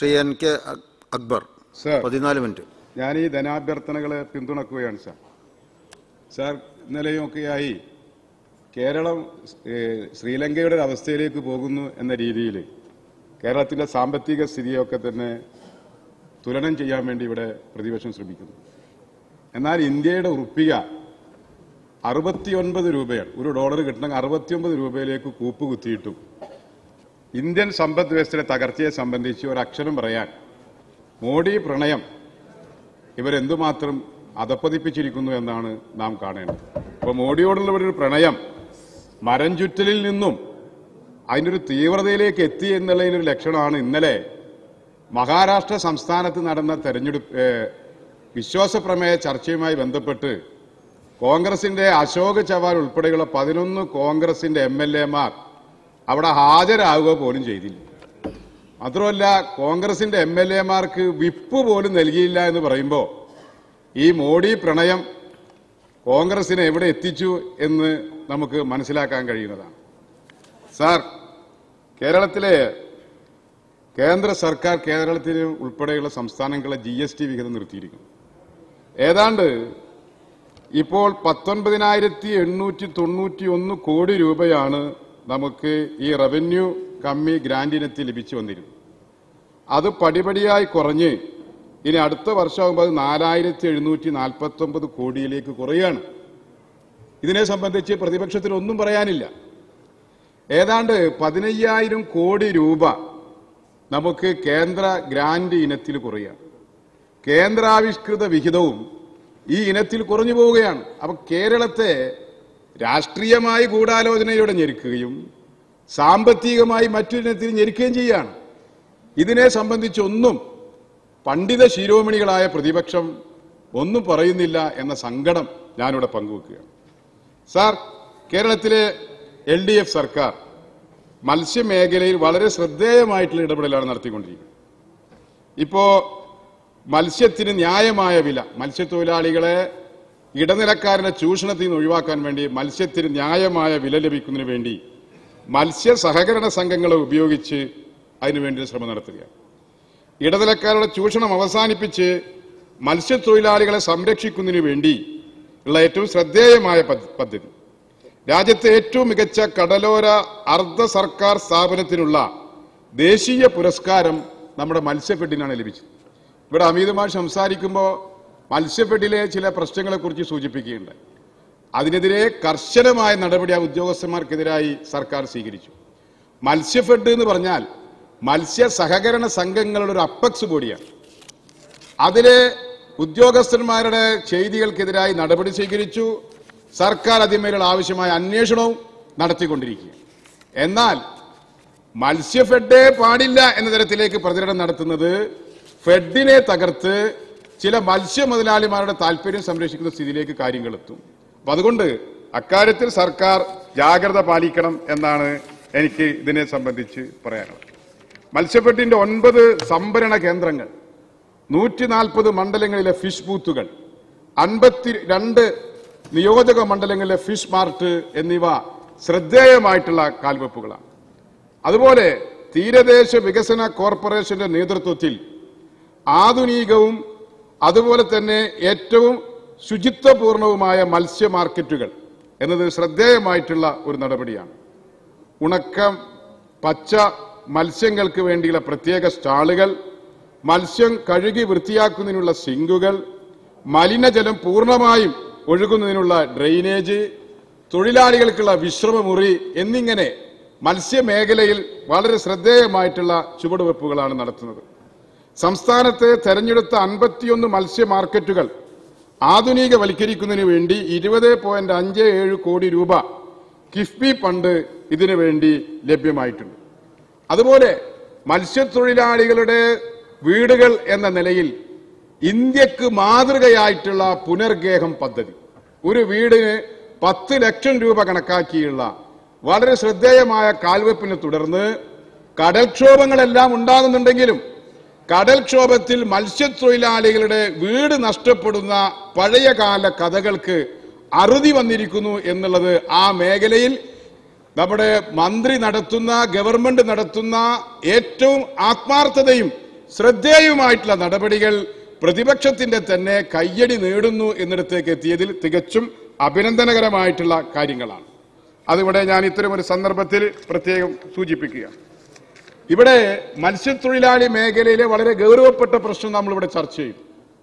Shri N K അക്- Akbar sir പതിനാല് minute ഞാൻ ഈ ധനാഭ്യർത്ഥനകളെ പിന്തുണക്കുകയാണ് സാർ സാർ ഇന്നലെയൊക്കെയായി കേരളം ഏഹ്, ശ്രീലങ്കയുടെ ഒരു അവസ്ഥയിലേക്ക് പോകുന്നു എന്ന രീതിയിൽ കേരളത്തിന്റെ സാമ്പത്തിക സ്ഥിതിയൊക്കെ തന്നെ തുലനം ചെയ്യാൻ വേണ്ടി ഇവിടെ പ്രതിപക്ഷം ശ്രമിക്കുന്നു എന്നാൽ ഇന്ത്യയുടെ ഉറുപ്പിക അറുപത്തിയൊൻപത് രൂപയാണ് ഒരു ഡോളർ കിട്ടണമെങ്കിൽ അറുപത്തിയൊമ്പത് രൂപയിലേക്ക് കൂപ്പ് കുത്തിയിട്ടും ഇന്ത്യൻ സമ്പദ് വ്യവസ്ഥയുടെ തകർച്ചയെ സംബന്ധിച്ച് ഒരു അക്ഷരം പറയാൻ മോഡി പ്രണയം ഇവരെന്തുമാത്രം അധപ്പതിപ്പിച്ചിരിക്കുന്നു എന്നാണ് നാം കാണേണ്ടത് അപ്പോൾ മോഡിയോടുള്ള ഒരു പ്രണയം മരം ചുറ്റലിൽ നിന്നും അതിൻ്റെ ഒരു തീവ്രതയിലേക്ക് എത്തി എന്നുള്ളതിൻ്റെ ഒരു ലക്ഷണമാണ് ഇന്നലെ മഹാരാഷ്ട്ര സംസ്ഥാനത്ത് നടന്ന തെരഞ്ഞെടുപ്പ് ഏഹ്, വിശ്വാസപ്രമേയ ചർച്ചയുമായി ബന്ധപ്പെട്ട് കോൺഗ്രസിന്റെ അശോക് ചവാൻ ഉൾപ്പെടെയുള്ള പതിനൊന്ന് കോൺഗ്രസിന്റെ എം എൽ എമാർ അവിടെ ഹാജരാകുക പോലും ചെയ്തില്ല മാത്രമല്ല കോൺഗ്രസിന്റെ എം എൽ എമാർക്ക് വിപ്പ് പോലും നൽകിയില്ല എന്ന് പറയുമ്പോൾ ഈ മോഡി പ്രണയം കോൺഗ്രസിനെ എവിടെ എത്തിച്ചു എന്ന് നമുക്ക് മനസ്സിലാക്കാൻ കഴിയുന്നതാണ് സാർ കേരളത്തിലെ കേന്ദ്ര സർക്കാർ കേരളത്തിന് ഉൾപ്പെടെയുള്ള സംസ്ഥാനങ്ങളെ ജി എസ് ടി വിഹിതം നിർത്തിയിരിക്കുന്നു ഏതാണ്ട് ഇപ്പോൾ പത്തൊൻപതിനായിരത്തി എണ്ണൂറ്റി തൊണ്ണൂറ്റി ഒന്ന് കോടി രൂപയാണ് നമുക്ക് ഈ റവന്യൂ കമ്മി ഗ്രാന്റ് ഇനത്തിൽ ലഭിച്ചു വന്നിരുന്നത് അത് പടിപടിയായി കുറഞ്ഞ് ഇനി അടുത്ത വർഷമാകുമ്പോൾ അത് നാലായിരത്തി എഴുന്നൂറ്റി നാൽപ്പത്തി ഒമ്പത് കോടിയിലേക്ക് കുറയാണ് ഇതിനെ സംബന്ധിച്ച് പ്രതിപക്ഷത്തിന് ഒന്നും പറയാനില്ല ഏതാണ്ട് പതിനയ്യായിരം കോടി രൂപ നമുക്ക് കേന്ദ്ര ഗ്രാന്റ് ഇനത്തിൽ കുറയാണ് കേന്ദ്രാവിഷ്കൃത വിഹിതവും ഈ ഇനത്തിൽ കുറഞ്ഞു പോവുകയാണ് അപ്പൊ കേരളത്തെ രാഷ്ട്രീയമായി ഗൂഢാലോചനയോടെ ഞെരുക്കുകയും സാമ്പത്തികമായി മറ്റൊരിനത്തിൽ ഞെരുക്കുകയും ചെയ്യാണ് ഇതിനെ സംബന്ധിച്ചൊന്നും പണ്ഡിത ശിരോമണികളായ പ്രതിപക്ഷം ഒന്നും പറയുന്നില്ല എന്ന സങ്കടം ഞാനിവിടെ പങ്കുവെക്കുകയാണ് സാർ കേരളത്തിലെ എൽ ഡി എഫ് സർക്കാർ മത്സ്യമേഖലയിൽ വളരെ ശ്രദ്ധേയമായിട്ടുള്ള ഇടപെടലാണ് നടത്തിക്കൊണ്ടിരിക്കുന്നത് ഇപ്പോ മത്സ്യത്തിന് ന്യായമായ വില മത്സ്യത്തൊഴിലാളികളെ ഇടനിലക്കാരുടെ ചൂഷണത്തിൽ നിന്ന് ഒഴിവാക്കാൻ വേണ്ടി മത്സ്യത്തിന് ന്യായമായ വില ലഭിക്കുന്നതിന് വേണ്ടി മത്സ്യ സഹകരണ സംഘങ്ങളെ ഉപയോഗിച്ച് അതിനുവേണ്ടി ശ്രമം നടത്തുകയാണ് ഇടനിലക്കാരുടെ ചൂഷണം അവസാനിപ്പിച്ച് മത്സ്യത്തൊഴിലാളികളെ സംരക്ഷിക്കുന്നതിന് വേണ്ടി ഉള്ള ഏറ്റവും ശ്രദ്ധേയമായ പദ്ധ- പദ്ധതി രാജ്യത്തെ ഏറ്റവും മികച്ച കടലോര അർദ്ധ സർക്കാർ സ്ഥാപനത്തിനുള്ള ദേശീയ പുരസ്കാരം നമ്മുടെ മത്സ്യഫെഡിനാണ് ലഭിച്ചത് ഇവിടെ അമിതമായി സംസാരിക്കുമ്പോൾ മത്സ്യഫെഡിലെ ചില പ്രശ്നങ്ങളെക്കുറിച്ച് സൂചിപ്പിക്കുകയുണ്ടായി അതിനെതിരെ കർശനമായ നടപടി ആ ഉദ്യോഗസ്ഥന്മാർക്കെതിരായി സർക്കാർ സ്വീകരിച്ചു മത്സ്യഫെഡ് എന്ന് പറഞ്ഞാൽ മത്സ്യ സഹകരണ സംഘങ്ങളുടെ ഒരു അപ്പക്സ് ബോഡിയാണ് അതിലെ ഉദ്യോഗസ്ഥന്മാരുടെ ചെയ്തികൾക്കെതിരായി നടപടി സ്വീകരിച്ചു സർക്കാർ അതിന്മേലുള്ള ആവശ്യമായ അന്വേഷണവും നടത്തിക്കൊണ്ടിരിക്കുക എന്നാൽ മത്സ്യഫെഡേ പാടില്ല എന്ന തരത്തിലേക്ക് പ്രചരണം നടത്തുന്നത് ഫെഡിനെ തകർത്ത് ചില മത്സ്യ മുതലാളിമാരുടെ താല്പര്യം സംരക്ഷിക്കുന്ന സ്ഥിതിയിലേക്ക് കാര്യങ്ങൾ എത്തും അപ്പൊ അതുകൊണ്ട് അക്കാര്യത്തിൽ സർക്കാർ ജാഗ്രത പാലിക്കണം എന്നാണ് എനിക്ക് ഇതിനെ സംബന്ധിച്ച് പറയാനുള്ളത് മത്സ്യഫെഡിന്റെ ഒൻപത് സംഭരണ കേന്ദ്രങ്ങൾ നൂറ്റി നാൽപ്പത് മണ്ഡലങ്ങളിലെ ഫിഷ് ബൂത്തുകൾ അൻപത്തി രണ്ട് നിയോജക മണ്ഡലങ്ങളിലെ ഫിഷ് മാർട്ട് എന്നിവ ശ്രദ്ധേയമായിട്ടുള്ള കാൽവെപ്പുകളാണ് അതുപോലെ തീരദേശ വികസന കോർപ്പറേഷന്റെ നേതൃത്വത്തിൽ ആധുനികവും അതുപോലെ തന്നെ ഏറ്റവും ശുചിത്വപൂർണവുമായ മത്സ്യ മാർക്കറ്റുകൾ എന്നത് ശ്രദ്ധേയമായിട്ടുള്ള ഒരു നടപടിയാണ് ഉണക്കം പച്ച മത്സ്യങ്ങൾക്ക് വേണ്ടിയുള്ള പ്രത്യേക സ്റ്റാളുകൾ മത്സ്യം കഴുകി വൃത്തിയാക്കുന്നതിനുള്ള സിങ്കുകൾ മലിനജലം പൂർണ്ണമായും ഒഴുകുന്നതിനുള്ള ഡ്രെയിനേജ് തൊഴിലാളികൾക്കുള്ള വിശ്രമമുറി എന്നിങ്ങനെ മത്സ്യമേഖലയിൽ വളരെ ശ്രദ്ധേയമായിട്ടുള്ള ചുവടുവെപ്പുകളാണ് നടത്തുന്നത് സംസ്ഥാനത്തെ തെരഞ്ഞെടുത്ത അൻപത്തിയൊന്ന് മത്സ്യ മാർക്കറ്റുകൾ ആധുനികവൽക്കരിക്കുന്നതിന് വേണ്ടി ഇരുപത് പോയിന്റ് അഞ്ച് ഏഴ് കോടി രൂപ കിഫ്ബി ഫണ്ട് ഇതിനു വേണ്ടി ലഭ്യമായിട്ടുണ്ട് അതുപോലെ മത്സ്യത്തൊഴിലാളികളുടെ വീടുകൾ എന്ന നിലയിൽ ഇന്ത്യക്ക് മാതൃകയായിട്ടുള്ള പുനർഗേഹം പദ്ധതി ഒരു വീടിന് പത്ത് ലക്ഷം രൂപ കണക്കാക്കിയുള്ള വളരെ ശ്രദ്ധേയമായ കാൽവെപ്പിനെ തുടർന്ന് കടൽക്ഷോഭങ്ങളെല്ലാം ഉണ്ടാകുന്നുണ്ടെങ്കിലും കടൽക്ഷോഭത്തിൽ മത്സ്യത്തൊഴിലാളികളുടെ വീട് നഷ്ടപ്പെടുന്ന പഴയകാല കഥകൾക്ക് അറുതി വന്നിരിക്കുന്നു എന്നുള്ളത് ആ മേഖലയിൽ നമ്മുടെ മന്ത്രി നടത്തുന്ന ഗവൺമെന്റ് നടത്തുന്ന ഏറ്റവും ആത്മാർത്ഥതയും ശ്രദ്ധേയമായിട്ടുള്ള നടപടികൾ പ്രതിപക്ഷത്തിന്റെ തന്നെ കയ്യടി നേടുന്നു എന്നിടത്തേക്ക് എത്തിയതിൽ തികച്ചും അഭിനന്ദനകരമായിട്ടുള്ള കാര്യങ്ങളാണ് അതിവിടെ ഞാൻ ഇത്തരം ഒരു സന്ദർഭത്തിൽ പ്രത്യേകം സൂചിപ്പിക്കുക ഇവിടെ മത്സ്യത്തൊഴിലാളി മേഖലയിലെ വളരെ ഗൗരവപ്പെട്ട പ്രശ്നം നമ്മളിവിടെ ചർച്ച ചെയ്യും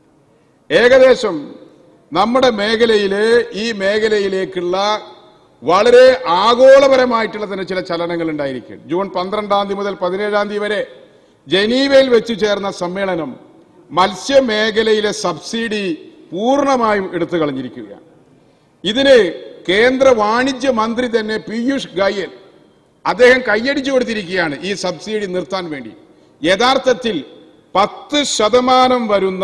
ഏകദേശം നമ്മുടെ മേഖലയിലെ ഈ മേഖലയിലേക്കുള്ള വളരെ ആഗോളപരമായിട്ടുള്ള തന്നെ ചില ചലനങ്ങൾ ഉണ്ടായിരിക്കും ജൂൺ പന്ത്രണ്ടാം തീയതി മുതൽ പതിനേഴാം തീയതി വരെ ജനീവയിൽ വെച്ച് ചേർന്ന സമ്മേളനം മത്സ്യമേഖലയിലെ സബ്സിഡി പൂർണ്ണമായും എടുത്തു കളഞ്ഞിരിക്കുകയാണ് ഇതിന് കേന്ദ്ര വാണിജ്യ മന്ത്രി തന്നെ പീയൂഷ് ഗോയൽ അദ്ദേഹം കൈയടിച്ചു കൊടുത്തിരിക്കുകയാണ് ഈ സബ്സിഡി നിർത്താൻ വേണ്ടി യഥാർത്ഥത്തിൽ പത്ത് ശതമാനം വരുന്ന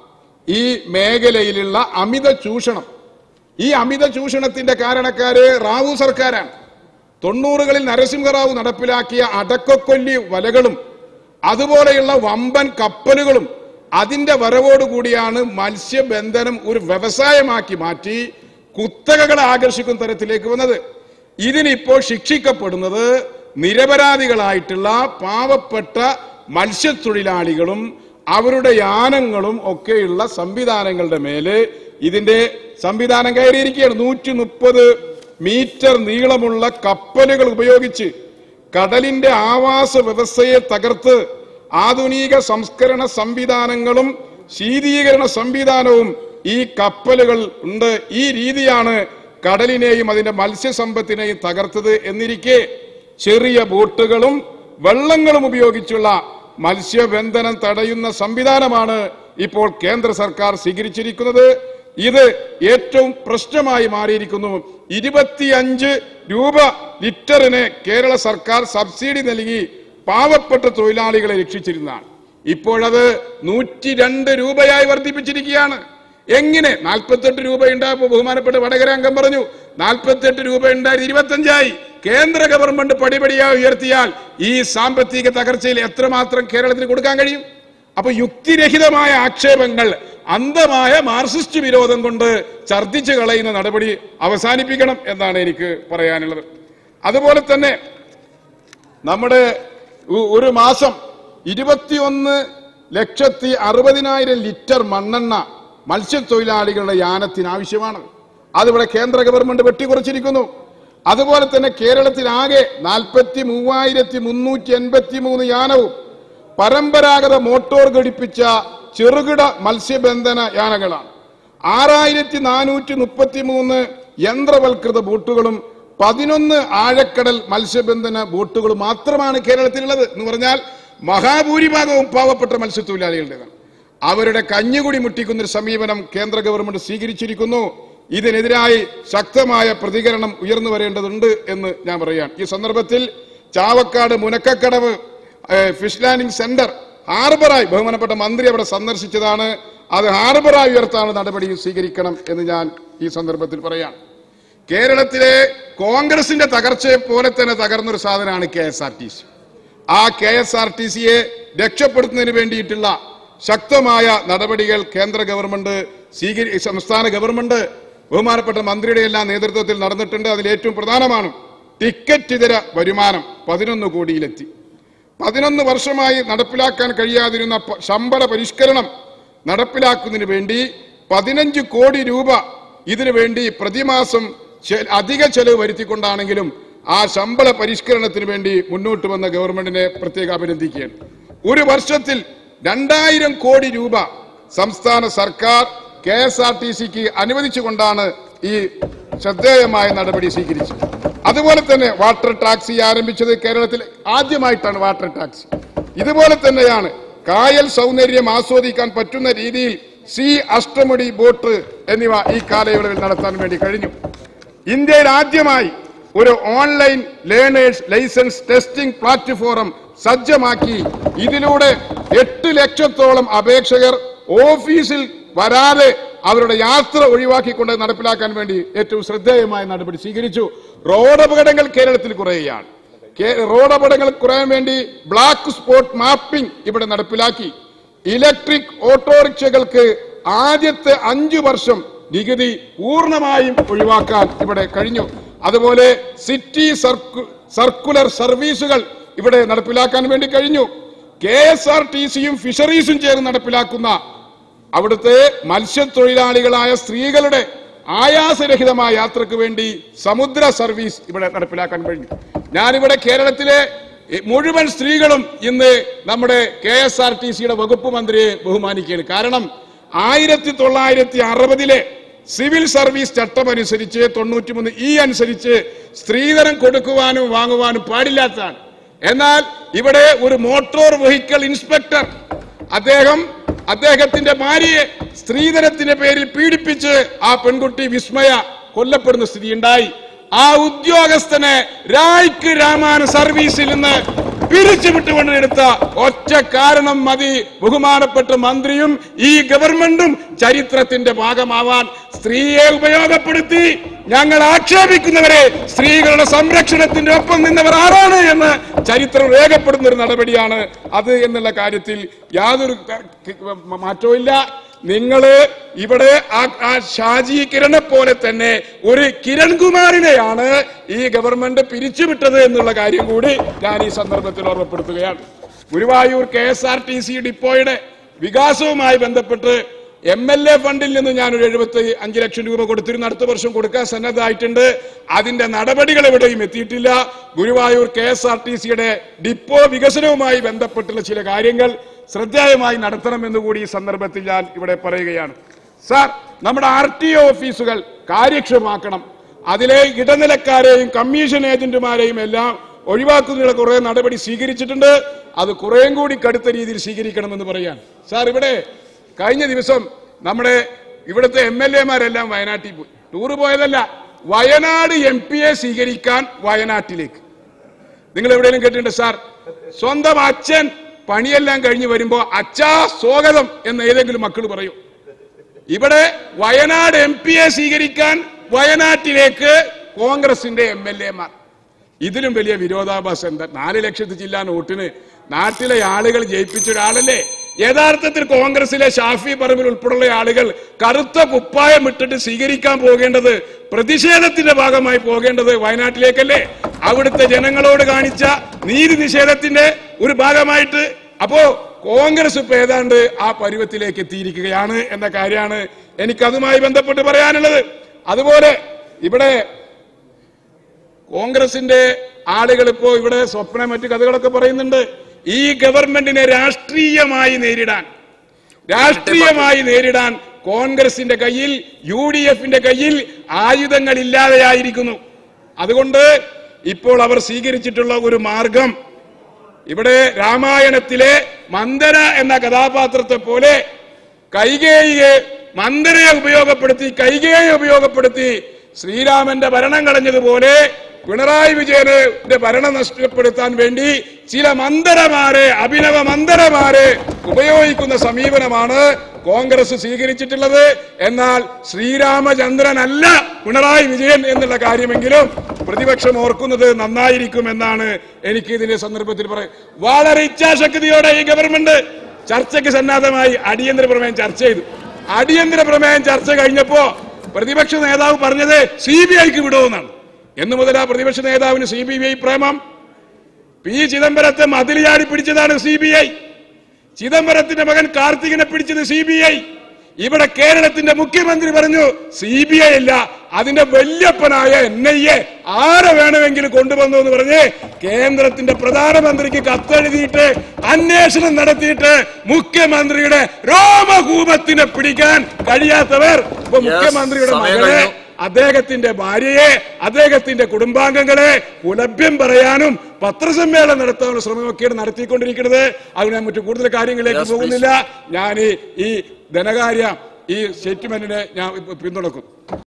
ഈ മേഖലയിലുള്ള അമിത ചൂഷണം ഈ അമിത ചൂഷണത്തിന്റെ കാരണക്കാര് റാവു സർക്കാരാണ് തൊണ്ണൂറുകളിൽ നരസിംഹറാവു നടപ്പിലാക്കിയ അടക്കക്കൊല്ലി വലകളും അതുപോലെയുള്ള വമ്പൻ കപ്പലുകളും അതിന്റെ വരവോടുകൂടിയാണ് മത്സ്യബന്ധനം ഒരു വ്യവസായമാക്കി മാറ്റി കുത്തകകളെ ആകർഷിക്കുന്ന തരത്തിലേക്ക് വന്നത് ഇതിനിപ്പോൾ ശിക്ഷിക്കപ്പെടുന്നത് നിരപരാധികളായിട്ടുള്ള പാവപ്പെട്ട മത്സ്യത്തൊഴിലാളികളും അവരുടെ യാനങ്ങളും ഒക്കെയുള്ള സംവിധാനങ്ങളുടെ മേല് ഇതിന്റെ സംവിധാനം കയറിയിരിക്കുകയാണ് നൂറ്റി മുപ്പത് മീറ്റർ നീളമുള്ള കപ്പലുകൾ ഉപയോഗിച്ച് കടലിന്റെ ആവാസ വ്യവസ്ഥയെ തകർത്ത് ആധുനിക സംസ്കരണ സംവിധാനങ്ങളും ശീതീകരണ സംവിധാനവും ഈ കപ്പലുകൾ ഉണ്ട് ഈ രീതിയാണ് കടലിനെയും അതിന്റെ മത്സ്യസമ്പത്തിനെയും തകർത്തത് എന്നിരിക്കെ ചെറിയ ബോട്ടുകളും വെള്ളങ്ങളും ഉപയോഗിച്ചുള്ള മത്സ്യബന്ധനം തടയുന്ന സംവിധാനമാണ് ഇപ്പോൾ കേന്ദ്ര സർക്കാർ സ്വീകരിച്ചിരിക്കുന്നത് ഇത് ഏറ്റവും പ്രശ്നമായി മാറിയിരിക്കുന്നു ഇരുപത്തിയഞ്ച് രൂപ ലിറ്ററിന് കേരള സർക്കാർ സബ്സിഡി നൽകി പാവപ്പെട്ട തൊഴിലാളികളെ രക്ഷിച്ചിരുന്നതാണ് ഇപ്പോഴത് നൂറ്റി രണ്ട് രൂപയായി വർദ്ധിപ്പിച്ചിരിക്കുകയാണ് എങ്ങനെ നാൽപ്പത്തെട്ട് രൂപ ഉണ്ടായപ്പോ ബഹുമാനപ്പെട്ട വടകര അംഗം പറഞ്ഞു നാൽപ്പത്തെട്ട് രൂപ ഉണ്ടായത് ഇരുപത്തഞ്ചായി കേന്ദ്ര ഗവൺമെന്റ് പടിപടിയായി ഉയർത്തിയാൽ ഈ സാമ്പത്തിക തകർച്ചയിൽ എത്രമാത്രം കേരളത്തിന് കൊടുക്കാൻ കഴിയും അപ്പൊ യുക്തിരഹിതമായ ആക്ഷേപങ്ങൾ അന്ധമായ മാർസിസ്റ്റ് വിരോധം കൊണ്ട് ഛർദ്ദിച്ചു കളയുന്ന നടപടി അവസാനിപ്പിക്കണം എന്നാണ് എനിക്ക് പറയാനുള്ളത് അതുപോലെ തന്നെ നമ്മുടെ ഉ- ഒരു മാസം ഇരുപത്തിയൊന്ന് ലക്ഷത്തി അറുപതിനായിരം ലിറ്റർ മണ്ണെണ്ണ മത്സ്യത്തൊഴിലാളികളുടെ യാനത്തിന് ആവശ്യമാണ് അതിവിടെ കേന്ദ്ര ഗവൺമെന്റ് വെട്ടിക്കുറച്ചിരിക്കുന്നു അതുപോലെ തന്നെ കേരളത്തിലാകെ നാൽപ്പത്തി മൂവായിരത്തി മുന്നൂറ്റി എൺപത്തി മൂന്ന് യാനവും പരമ്പരാഗത മോട്ടോർ ഘടിപ്പിച്ച ചെറുകിട മത്സ്യബന്ധന യാനങ്ങളാണ് ആറായിരത്തി നാനൂറ്റി മുപ്പത്തി മൂന്ന് യന്ത്രവൽകൃത ബോട്ടുകളും പതിനൊന്ന് ആഴക്കടൽ മത്സ്യബന്ധന ബോട്ടുകൾ മാത്രമാണ് കേരളത്തിലുള്ളത് എന്ന് പറഞ്ഞാൽ മഹാഭൂരിഭാഗവും പാവപ്പെട്ട മത്സ്യത്തൊഴിലാളികളുടേതാണ് അവരുടെ കഞ്ഞുകുടി മുട്ടിക്കുന്ന ഒരു സമീപനം കേന്ദ്ര ഗവൺമെന്റ് സ്വീകരിച്ചിരിക്കുന്നു ഇതിനെതിരായി ശക്തമായ പ്രതികരണം ഉയർന്നു വരേണ്ടതുണ്ട് എന്ന് ഞാൻ പറയാം ഈ സന്ദർഭത്തിൽ ചാവക്കാട് മുനക്കക്കടവ് ഏഹ്, ഫിഷ് ലാൻഡിംഗ് സെന്റർ ഹാർബറായി ബഹുമാനപ്പെട്ട മന്ത്രി അവിടെ സന്ദർശിച്ചതാണ് അത് ഹാർബറായി ഉയർത്താണ് നടപടി സ്വീകരിക്കണം എന്ന് ഞാൻ ഈ സന്ദർഭത്തിൽ പറയാം കേരളത്തിലെ കോൺഗ്രസിന്റെ തകർച്ചയെ പോലെ തന്നെ തകർന്നൊരു സാധനമാണ് K S R T C ആ കെ എസ് ആർ ടി സിയെ രക്ഷപ്പെടുത്തുന്നതിന് വേണ്ടിയിട്ടുള്ള ശക്തമായ നടപടികൾ കേന്ദ്ര ഗവൺമെന്റ് സ്വീകരി സംസ്ഥാന ഗവൺമെന്റ് ബഹുമാനപ്പെട്ട മന്ത്രിയുടെ എല്ലാം നേതൃത്വത്തിൽ നടന്നിട്ടുണ്ട് അതിൽ ഏറ്റവും പ്രധാനമാണ് ടിക്കറ്റ് ഇതര വരുമാനം പതിനൊന്ന് കോടിയിലെത്തി പതിനൊന്ന് വർഷമായി നടപ്പിലാക്കാൻ കഴിയാതിരുന്ന പ- ശമ്പള പരിഷ്കരണം നടപ്പിലാക്കുന്നതിന് വേണ്ടി പതിനഞ്ച് കോടി രൂപ ഇതിനു വേണ്ടി പ്രതിമാസം ചെ- അധിക ചെലവ് വരുത്തിക്കൊണ്ടാണെങ്കിലും ആ ശമ്പള പരിഷ്കരണത്തിന് വേണ്ടി മുന്നോട്ട് വന്ന ഗവൺമെന്റിനെ പ്രത്യേകം അഭിനന്ദിക്കുകയാണ് ഒരു വർഷത്തിൽ രണ്ടായിരം കോടി രൂപ സംസ്ഥാന സർക്കാർ കെ എസ് ആർ ടി സിക്ക് അനുവദിച്ചുകൊണ്ടാണ് ഈ ശ്രദ്ധേയമായ നടപടി സ്വീകരിച്ചത് അതുപോലെ തന്നെ വാട്ടർ ടാക്സി ആരംഭിച്ചത് കേരളത്തിൽ ആദ്യമായിട്ടാണ് വാട്ടർ ടാക്സി ഇതുപോലെ തന്നെയാണ് കായൽ സൗന്ദര്യം ആസ്വദിക്കാൻ പറ്റുന്ന രീതിയിൽ സി അഷ്ടമുടി ബോട്ട് എന്നിവ ഈ കാലയളവിൽ നടത്താൻ വേണ്ടി കഴിഞ്ഞു ഇന്ത്യയിൽ ആദ്യമായി ഒരു online learners licence testing platform സജ്ജമാക്കി ഇതിലൂടെ എട്ട് ലക്ഷത്തോളം അപേക്ഷകർ ഓഫീസിൽ വരാതെ അവരുടെ യാത്ര ഒഴിവാക്കിക്കൊണ്ട് നടപ്പിലാക്കാൻ വേണ്ടി ഏറ്റവും ശ്രദ്ധേയമായ നടപടി സ്വീകരിച്ചു റോഡ് അപകടങ്ങൾ കേരളത്തിൽ കുറയുകയാണ് കേ- റോഡ് അപകടങ്ങൾ കുറയാൻ വേണ്ടി ബ്ലാക്ക് സ്പോട്ട് മാപ്പിംഗ് ഇവിടെ നടപ്പിലാക്കി ഇലക്ട്രിക് ഓട്ടോറിക്ഷകൾക്ക് ആദ്യത്തെ അഞ്ചു വർഷം നികുതി പൂർണ്ണമായും ഒഴിവാക്കാൻ ഇവിടെ കഴിഞ്ഞു അതുപോലെ സിറ്റി സർക്കു സർക്കുലർ സർവീസുകൾ ഇവിടെ നടപ്പിലാക്കാൻ വേണ്ടി കഴിഞ്ഞു കെ എസ് ആർ ടി സിയും ഫിഷറീസും ചേർന്ന് നടപ്പിലാക്കുന്ന അവിടുത്തെ മത്സ്യത്തൊഴിലാളികളായ സ്ത്രീകളുടെ ആയാസരഹിതമായ യാത്രക്ക് വേണ്ടി സമുദ്ര സർവീസ് ഇവിടെ നടപ്പിലാക്കാൻ കഴിഞ്ഞു ഞാനിവിടെ കേരളത്തിലെ എ, മുഴുവൻ സ്ത്രീകളും ഇന്ന് നമ്മുടെ കെ എസ് ആർ ടി സിയുടെ വകുപ്പ് മന്ത്രിയെ ബഹുമാനിക്കുകയാണ് കാരണം ആയിരത്തി തൊള്ളായിരത്തി അറുപതിലെ സിവിൽ സർവീസ് ചട്ടം അനുസരിച്ച് തൊണ്ണൂറ്റിമൂന്ന് ഇ അനുസരിച്ച് സ്ത്രീധനം കൊടുക്കുവാനും വാങ്ങുവാനും പാടില്ലാത്തതാണ് എന്നാൽ ഇവിടെ ഒരു മോട്ടോർ വെഹിക്കിൾ ഇൻസ്പെക്ടർ അദ്ദേഹം അദ്ദേഹത്തിന്റെ ഭാര്യയെ സ്ത്രീധനത്തിന്റെ പേരിൽ പീഡിപ്പിച്ച് ആ പെൺകുട്ടി വിസ്മയ കൊല്ലപ്പെടുന്ന സ്ഥിതി ഉണ്ടായി ആ ഉദ്യോഗസ്ഥനെ രായ്ക്ക് രാമാന സർവീസിൽ നിന്ന് പിരിച്ചുവിട്ടുകൊണ്ട് എടുത്ത ഒറ്റ കാരണം മതി ബഹുമാനപ്പെട്ട മന്ത്രിയും ഈ ഗവൺമെന്റും ചരിത്രത്തിന്റെ ഭാഗമാവാൻ സ്ത്രീയെ ഉപയോഗപ്പെടുത്തി ഞങ്ങൾ ആക്ഷേപിക്കുന്നവരെ സ്ത്രീകളുടെ സംരക്ഷണത്തിന്റെ ഒപ്പം നിന്നവർ ആരാണ് എന്ന് ചരിത്രം രേഖപ്പെടുന്ന ഒരു നടപടിയാണ് അത് എന്നുള്ള കാര്യത്തിൽ യാതൊരു ക- ക- മാറ്റവും ഇല്ല നിങ്ങള് ഇവിടെ ആ ആ ഷാജി കിരणे പോലെ തന്നെ ഒരു കിരൺകുമാറിനെയാണ് ഈ ഗവൺമെന്റ് പിരിച്ചുവിട്ടത് എന്നുള്ള കാര്യം കൂടി ഞാൻ ഈ സന്ദർഭത്തിൽ ഓർമ്മപ്പെടുത്തുകയാണ് Guruvayur K S R T C ഡിപ്പോയുടെ വികാസവുമായി ബന്ധപ്പെട്ട് എം എൽ എ ഫണ്ടിൽ നിന്ന് ഞാനൊരു എഴുപത്തി അഞ്ച് ലക്ഷം രൂപ കൊടുത്തിരുന്നു അടുത്ത വർഷം കൊടുക്കാൻ സന്നദ്ധമായിട്ടുണ്ട് അതിന്റെ നടപടികൾ എവിടെയും എത്തിയിട്ടില്ല Guruvayur K S R T സിയുടെ ഡിപ്പോ വികസനവുമായി ബന്ധപ്പെട്ടുള്ള ചില കാര്യങ്ങൾ ശ്രദ്ധേയമായി നടത്തണമെന്ന് കൂടി ഈ സന്ദർഭത്തിൽ ഞാൻ ഇവിടെ പറയുകയാണ് സാർ നമ്മുടെ ആർ ടി ഒ ഓഫീസുകൾ കാര്യക്ഷമമാക്കണം അതിലെ ഇടനിലക്കാരെയും കമ്മീഷൻ ഏജന്റുമാരെയും എല്ലാം ഒഴിവാക്കുന്നതിനുള്ള കുറെ നടപടി സ്വീകരിച്ചിട്ടുണ്ട് അത് കുറേയും കൂടി കടുത്ത രീതിയിൽ സ്വീകരിക്കണമെന്ന് പറയാൻ സാർ ഇവിടെ കഴിഞ്ഞ ദിവസം നമ്മുടെ ഇവിടുത്തെ എം എൽ എമാരെല്ലാം വയനാട്ടിൽ പോയി ടൂറ് പോയതല്ല വയനാട് എം പിയെ സ്വീകരിക്കാൻ വയനാട്ടിലേക്ക് നിങ്ങൾ എവിടെയെങ്കിലും കേട്ടിട്ടുണ്ട് സാർ സ്വന്തം അച്ഛൻ പണിയെല്ലാം കഴിഞ്ഞ് വരുമ്പോ അച്ഛാ സ്വാഗതം എന്ന് ഏതെങ്കിലും മക്കൾ പറയും ഇവിടെ വയനാട് എം പിയെ സ്വീകരിക്കാൻ വയനാട്ടിലേക്ക് കോൺഗ്രസിന്റെ എം എൽ എമാർ ഇതിലും വലിയ വിരോധാഭാസം എന്താ നാല് ലക്ഷത്തി ചില്ലാൻ വോട്ടിന് നാട്ടിലെ ആളുകൾ ജയിപ്പിച്ച ഒരാളല്ലേ യഥാർത്ഥത്തിൽ കോൺഗ്രസിലെ ഷാഫി പറമ്പിൽ ഉൾപ്പെടെയുള്ള ആളുകൾ കറുത്ത കുപ്പായം ഇട്ടിട്ട് സ്വീകരിക്കാൻ പോകേണ്ടത് പ്രതിഷേധത്തിന്റെ ഭാഗമായി പോകേണ്ടത് വയനാട്ടിലേക്കല്ലേ അവിടുത്തെ ജനങ്ങളോട് കാണിച്ച നീതി നിഷേധത്തിന്റെ ഒരു ഭാഗമായിട്ട് അപ്പോ കോൺഗ്രസ് ഇപ്പൊ ഏതാണ്ട് ആ പരുവത്തിലേക്ക് എത്തിയിരിക്കുകയാണ് എന്ന കാര്യമാണ് എനിക്ക് അതുമായി ബന്ധപ്പെട്ട് പറയാനുള്ളത് അതുപോലെ ഇവിടെ കോൺഗ്രസിന്റെ ആളുകൾ ഇപ്പോ ഇവിടെ സ്വപ്ന മറ്റു കഥകളൊക്കെ പറയുന്നുണ്ട് ഈ ഗവൺമെന്റിനെ രാഷ്ട്രീയമായി നേരിടാൻ രാഷ്ട്രീയമായി നേരിടാൻ കോൺഗ്രസിന്റെ കയ്യിൽ യു ഡി എഫിന്റെ കയ്യിൽ ആയുധങ്ങൾ ഇല്ലാതെയായിരിക്കുന്നു അതുകൊണ്ട് ഇപ്പോൾ അവർ സ്വീകരിച്ചിട്ടുള്ള ഒരു മാർഗം ഇവിടെ രാമായണത്തിലെ മന്ദര എന്ന കഥാപാത്രത്തെ പോലെ കൈകേയിയെ മന്ദരയെ ഉപയോഗപ്പെടുത്തി കൈകേയെ ഉപയോഗപ്പെടുത്തി ശ്രീരാമന്റെ ഭരണം കളഞ്ഞതുപോലെ പിണറായി വിജയന്റെ ഭരണം നഷ്ടപ്പെടുത്താൻ വേണ്ടി ചില മന്ദരമാരെ അഭിനവ മന്ദരമാരെ ഉപയോഗിക്കുന്ന സമീപനമാണ് കോൺഗ്രസ് സ്വീകരിച്ചിട്ടുള്ളത് എന്നാൽ ശ്രീരാമചന്ദ്രനല്ല പിണറായി വിജയൻ എന്നുള്ള കാര്യമെങ്കിലും പ്രതിപക്ഷം ഓർക്കുന്നത് നന്നായിരിക്കും എന്നാണ് എനിക്ക് ഇതിന്റെ സന്ദർഭത്തിൽ പറയാം വളരെ ഇച്ഛാശക്തിയോടെ ഈ ഗവൺമെന്റ് ചർച്ചയ്ക്ക് സന്നദ്ധമായി അടിയന്തര പ്രമേയം ചർച്ച ചെയ്തു അടിയന്തര പ്രമേയം ചർച്ച കഴിഞ്ഞപ്പോ പ്രതിപക്ഷ നേതാവ് പറഞ്ഞത് സി ബി ഐക്ക് വിടുമെന്നാണ് എന്ന് മുതൽ ആ പ്രതിപക്ഷ നേതാവിന് സി ബി ഐ പ്രേമം പി ചിദംബരത്തെ മതിലിയാടി പിടിച്ചതാണ് സി ബി ഐ ചിദംബരത്തിന്റെ മകൻ കാർത്തികിനെ പിടിച്ചത് സി ബി ഐ ഇവിടെ കേരളത്തിന്റെ മുഖ്യമന്ത്രി പറഞ്ഞു സി ബി ഐ അല്ല അതിന്റെ വല്യപ്പനായ എൻ ഐ എ ആരെ വേണമെങ്കിലും കൊണ്ടുവന്നു എന്ന് പറഞ്ഞ് കേന്ദ്രത്തിന്റെ പ്രധാനമന്ത്രിക്ക് കത്തെഴുതിയിട്ട് അന്വേഷണം നടത്തിയിട്ട് മുഖ്യമന്ത്രിയുടെ രോമകൂപത്തിനെ പിടിക്കാൻ കഴിയാത്തവർ ഇപ്പൊ മുഖ്യമന്ത്രിയുടെ സമയം മകളെ കഴിഞ്ഞു. അദ്ദേഹത്തിന്റെ ഭാര്യയെ അദ്ദേഹത്തിന്റെ കുടുംബാംഗങ്ങളെ പുലഭ്യം പറയാനും പത്രസമ്മേളനം നടത്താനുള്ള ശ്രമമൊക്കെയാണ് നടത്തിക്കൊണ്ടിരിക്കുന്നത് അത് ഞാൻ മറ്റു കൂടുതൽ കാര്യങ്ങളിലേക്ക് Yes, please. പോകുന്നില്ല ഞാൻ ഈ- ഈ ധനകാര്യ ഈ സ്റ്റേറ്റ്മെന്റിനെ ഞാൻ പിന്തുണക്കും